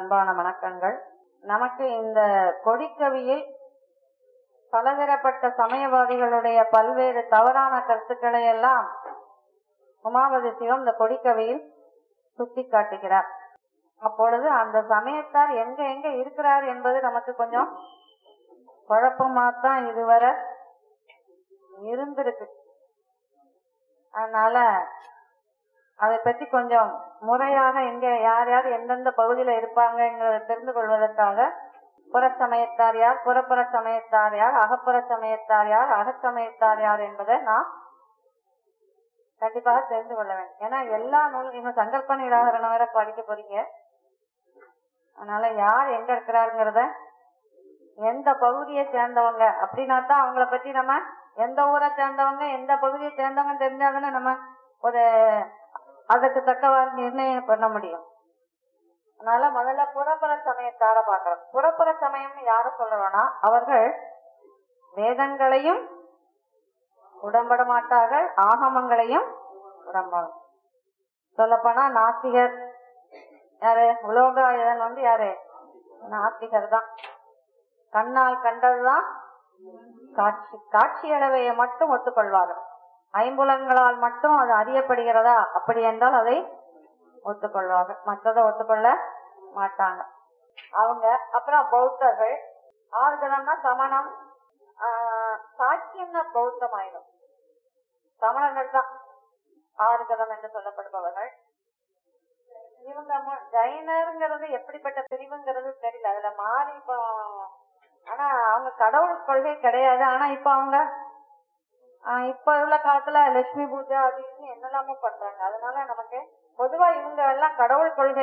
அன்பான வணக்கங்கள் நமக்கு இந்த கொடிக்கவியில் பலதரப்பட்ட சமயவாதிகளுடைய பல்வேறு தவறான கருத்துக்களை எல்லாம் உமாபதி சிவம் இந்த கொடிக்கவியில் சுட்டி காட்டுகிறார் அப்பொழுது அந்த சமயத்தார் எங்க எங்க இருக்கிறார் என்பது நமக்கு கொஞ்சம் குழப்பமாத்தான் இதுவரை இருந்திருக்கு அதனால அதை பற்றி கொஞ்சம் முறையாக எங்க யார் யார் எந்தெந்த பகுதியில இருப்பாங்கங்கிறத தெரிந்து கொள்வதற்காக புற சமயத்தார் யார் புறப்புற சமயத்தார் யார் அகப்புற சமயத்தார் யார் அகச்சமயத்தார் யார் என்பதை நான் கண்டிப்பாக தெரிந்து கொள்ள வேண்டும் ஏன்னா எல்லா நூலும் இன்னும் சங்கல்ப நிராகரணம் வேற படிக்க போறீங்க அதனால யார் எங்க இருக்கிறாருங்கிறத எந்த பகுதியை சேர்ந்தவங்க அப்படின்னா தான் அவங்கள பத்தி நம்ம எந்த ஊரை சேர்ந்தவங்க எந்த பகுதியை சேர்ந்தவங்க தெரிஞ்சாதானே நம்ம ஒரு அதுக்கு தக்கவாறு நிர்ணயம் பண்ண முடியும் அதனால முதல்ல புறப்புற சமயத்தார பாக்குறோம் புறப்புற சமயம்னு யார சொல்றோம்னா அவர்கள் வேதங்களையும் உடம்பட மாட்டார்கள் ஆகமங்களையும் உடம்பாங்க சொல்லப்போனா நாத்திகர் யாரு உலோகாயுதன் வந்து யாரு நாத்திகர் தான் கண்ணால் கண்டதுதான் காட்சி காட்சி அளவையை மட்டும் ஒத்துக்கொள்வார்கள் ஐம்புலங்களால் மட்டும் அது அறியப்படுகிறதா அப்படி என்றால் அதை ஒத்துக்கொள்வார்கள் மற்றதை ஒத்துக்கொள்ள மாட்டாங்க அவங்க அப்புறம் பௌத்தர்கள் ஆறுதலம்னா சமணம் ஆஹ், சாக்கியம்னா பௌத்தம் ஆயிடும் சமணர்கள் தான் ஆறுதலம் என்று சொல்லப்படுபவர்கள் இவங்க மு- ஜைனருங்கிறது எப்படிப்பட்ட பிரிவுங்கிறது தெரியல அதுல மாறி இப்போ ஆனா அவங்க கடவுள் கொள்கை கிடையாது ஆனா இப்ப அவங்க ஆஹ் இப்ப உள்ள காலத்துல லட்சுமி பூஜை அது இதுன்னு என்னெல்லாமோ பண்றாங்க அதனால நமக்கு பொதுவா இவங்க எல்லாம் கடவுள் கொள்கை